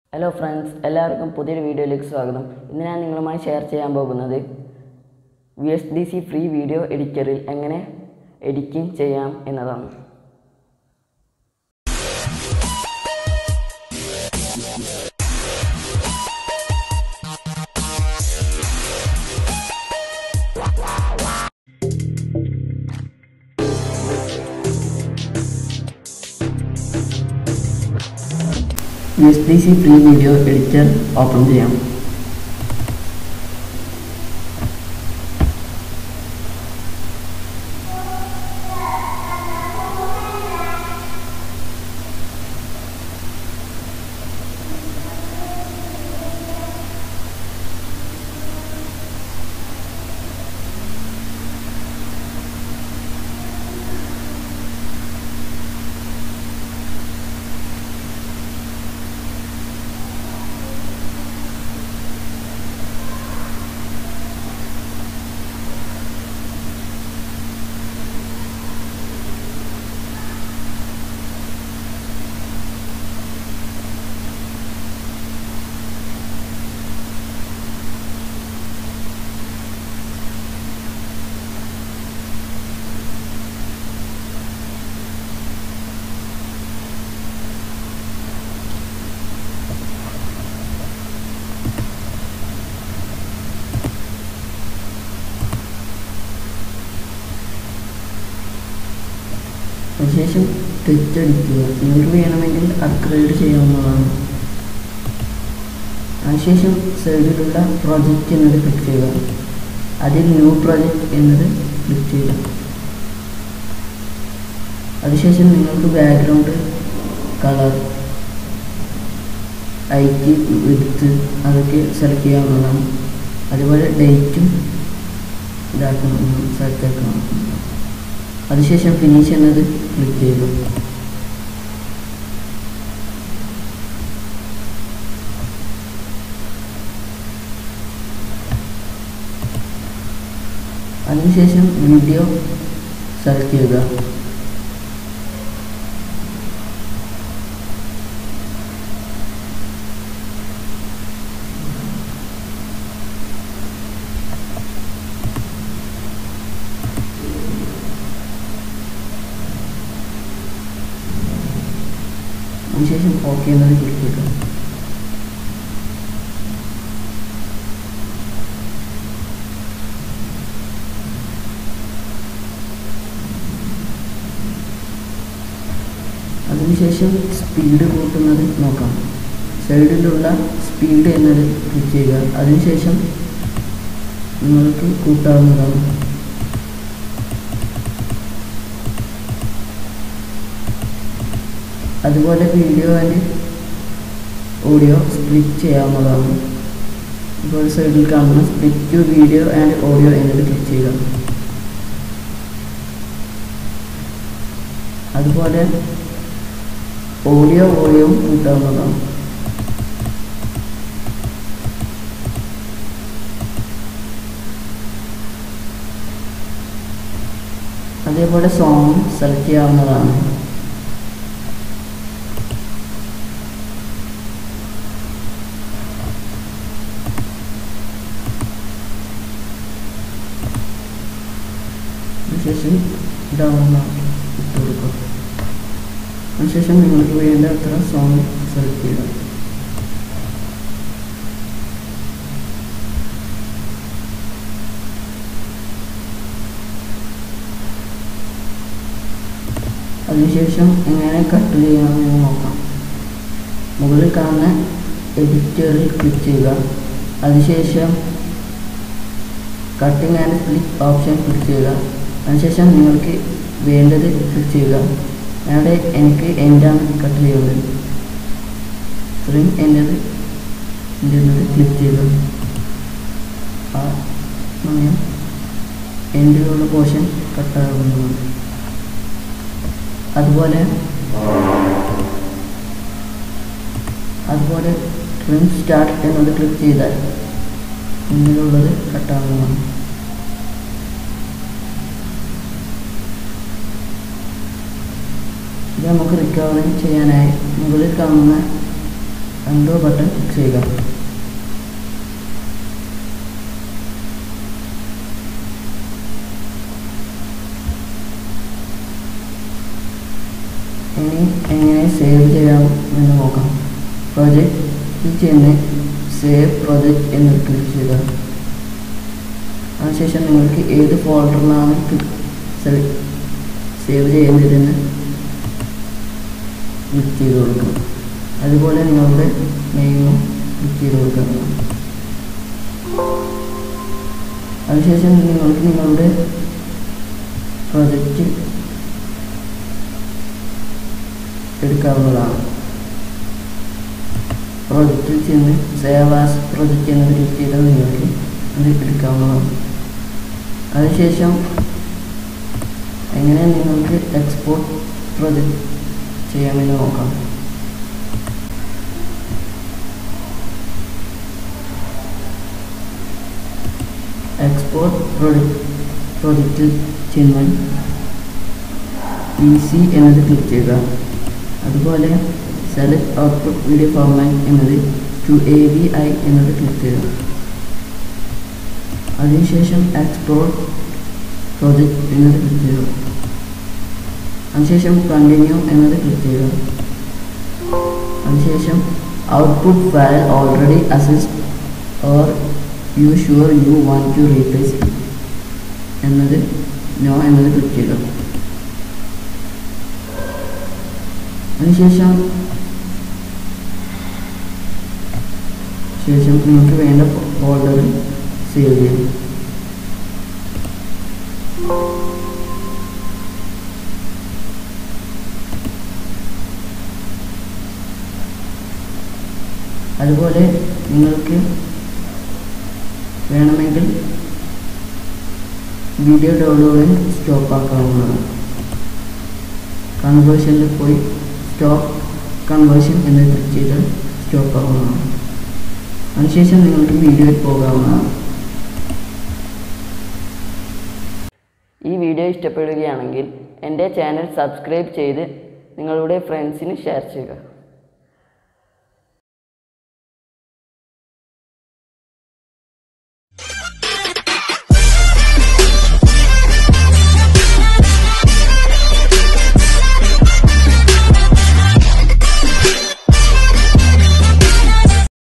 hello friends എല്ലാവർക്കും പുതിയൊരു വീഡിയോയിലേക്ക് സ്വാഗതം ഇന്ന് ഞാൻ നിങ്ങളുമായി ഷെയർ ചെയ്യാൻ പോകുന്നത് V S D C free video എഡിറ്ററിൽ എങ്ങനെ എഡിറ്റിംഗ് ചെയ്യാം എന്നതാണ് V S D C free video editor open ചെയ്യാം അതിനുശേഷം ടെക്സ്റ്റ് അടിക്കുക നിങ്ങൾക്ക് വേണമെങ്കിൽ അപ്ഗ്രേഡ് ചെയ്യാവുന്നതാണ് അതിനുശേഷം സൈഡിലുള്ള പ്രോജക്റ്റ് എന്നത് ക്ലിക്ക് ചെയ്യുക അതിൽ ന്യൂ പ്രോജക്റ്റ് എന്നത് ക്ലിക്ക് ചെയ്യുക അതിനുശേഷം നിങ്ങൾക്ക് ബാക്ക്ഗ്രൗണ്ട് കളർ ഐറ്റ് വിടുത്ത് അതൊക്കെ സെലക്ട് ചെയ്യാവുന്നതാണ് അതുപോലെ ഡേറ്റും ഇതാക്കണം സെലക്ട് ആക്കണം അതിനുശേഷം ഫിനിഷ് എന്നത് ക്ലിക്ക് ചെയ്യുക അതിനുശേഷം വീഡിയോ സെലക്ട് ചെയ്യുക അതിനുശേഷം ഓക്കെ എന്നത് ക്ലിക്ക് ചെയ്യുക അതിനുശേഷം സ്പീഡ് കൂട്ടുന്നത് നോക്കാം സൈഡിലുള്ള സ്പീഡ് എന്നത് ക്ലിക്ക് ചെയ്യുക അതിനുശേഷം നിങ്ങൾക്ക് കൂട്ടാവുന്നതാണ് അതുപോലെ വീഡിയോ ആൻഡ് ഓഡിയോ സ്പ്ലിറ്റ് ചെയ്യാവുന്നതാണ് ഇപ്പോൾ സൈഡിൽ കാണുന്ന split to video and audio എന്നത് ക്ലിക്ക് ചെയ്യുക അതുപോലെ ഓഡിയോ വോളിയം കൂട്ടാവുന്നതാണ് അതേപോലെ സോങ് സെലക്ട് ചെയ്യാവുന്നതാണ് അതിനുശേഷം ഡൗൺലോഡ് ഇട്ട് കൊടുക്കുക അതിനുശേഷം നിങ്ങൾക്ക് വേണ്ട അത്ര സോങ് സെലക്ട് ചെയ്യുക അതിനുശേഷം എങ്ങനെ കട്ട് ചെയ്യാമെന്ന് നോക്കാം മുകളിൽ കാണുന്ന എഡിറ്ററിൽ ക്ലിക്ക് ചെയ്യുക അതിനുശേഷം cutting and split option click ചെയ്യുക അതിനുശേഷം നിങ്ങൾക്ക് വേണ്ടത് ക്ലിക്ക് ചെയ്യുക അവിടെ എനിക്ക് എൻഡാണ് കട്ട് ചെയ്യുന്നത് ഇത്രയും എൻ്റെത് എന്നത് ക്ലിക്ക് ചെയ്യുക ആ സമയം എൻ്റെയുള്ള പോർഷൻ കട്ടാകുന്നതാണ് അതുപോലെ അതുപോലെ ട്രിം സ്റ്റാർട്ട് എന്നത് ക്ലിക്ക് ചെയ്താൽ മുന്നിലുള്ളത് കട്ടാകുന്നതാണ് ഇത് നമുക്ക് റിക്കവറി ചെയ്യാനായി മുകളിൽ കാണുന്ന അൺഡോ ബട്ടൺ ക്ലിക്ക് ചെയ്യുക ഇനി എങ്ങനെ സേവ് ചെയ്യാം എന്ന് നോക്കാം പ്രൊജക്റ്റ് ചെന്ന് സേവ് പ്രൊജക്റ്റ് എന്ന് ക്ലിക്ക് ചെയ്യുക അതിനുശേഷം നിങ്ങൾക്ക് ഏത് ഫോൾഡറിലാണ് സേവ് ചെയ്യേണ്ടതെന്ന് ക്ലിക്ക് ചെയ്ത് കൊടുക്കും അതുപോലെ നിങ്ങളുടെ നെയിമും ക്ലിക്ക് ചെയ്ത് കൊടുക്കുക അതിനുശേഷം നിങ്ങൾക്ക് നിങ്ങളുടെ പ്രൊജക്റ്റ് എടുക്കാവുന്നതാണ് പ്രൊജക്റ്റിൽ ചെന്ന് സേവ് ആസ് പ്രൊജക്റ്റ് എന്ന് ക്ലിക്ക് ചെയ്താൽ നിങ്ങൾക്ക് അത് എടുക്കാവുന്നതാണ് അതിനുശേഷം എങ്ങനെ നിങ്ങൾക്ക് എക്സ്പോർട്ട് പ്രൊജക്റ്റ് ചെയ്യാമെന്ന് നോക്കാം എക്സ്പോർട്ട് പ്രൊജക്റ്റ് പ്രൊജക്റ്റിൽ ചെന്ന് പി സി എന്നത് ക്ലിക്ക് ചെയ്യുക അതുപോലെ സെലക്ട് ഔട്ട്പുട്ട് വീഡിയോ ഫോർമാറ്റ് എന്നത് ടു എ വി ഐ എന്നത് ക്ലിക്ക് ചെയ്യുക അതിനുശേഷം എക്സ്പോർട്ട് പ്രൊജക്റ്റ് എന്നത് ക്ലിക്ക് ചെയ്യുക അതിനുശേഷം കണ്ടിന്യൂ എന്നത് ക്ലിക്ക് ചെയ്യുക അതിനുശേഷം output file already exist are you sure you want to replace എന്നത് നോ എന്നത് ക്ലിക്ക് ചെയ്യുക അതിനുശേഷം ശേഷം നിങ്ങൾക്ക് വേണ്ട ഫോൾഡർ സേവ് ചെയ്യാം അതുപോലെ നിങ്ങൾക്ക് വേണമെങ്കിൽ വീഡിയോ ഡൗൺലോഡിങ് സ്റ്റോപ്പ് ആക്കാവുന്നതാണ് കൺവേർഷനിൽ പോയി സ്റ്റോപ്പ് കൺവേർഷൻ എന്ന് ക്ലിക്ക് ചെയ്താൽ സ്റ്റോപ്പ് ആവുന്നതാണ് അതിനുശേഷം നിങ്ങൾക്ക് വീഡിയോയിൽ പോകാവുന്നതാണ് ഈ വീഡിയോ ഇഷ്ടപ്പെടുകയാണെങ്കിൽ എൻ്റെ ചാനൽ സബ്സ്ക്രൈബ് ചെയ്ത് നിങ്ങളുടെ ഫ്രണ്ട്സിന് ഷെയർ ചെയ്യുക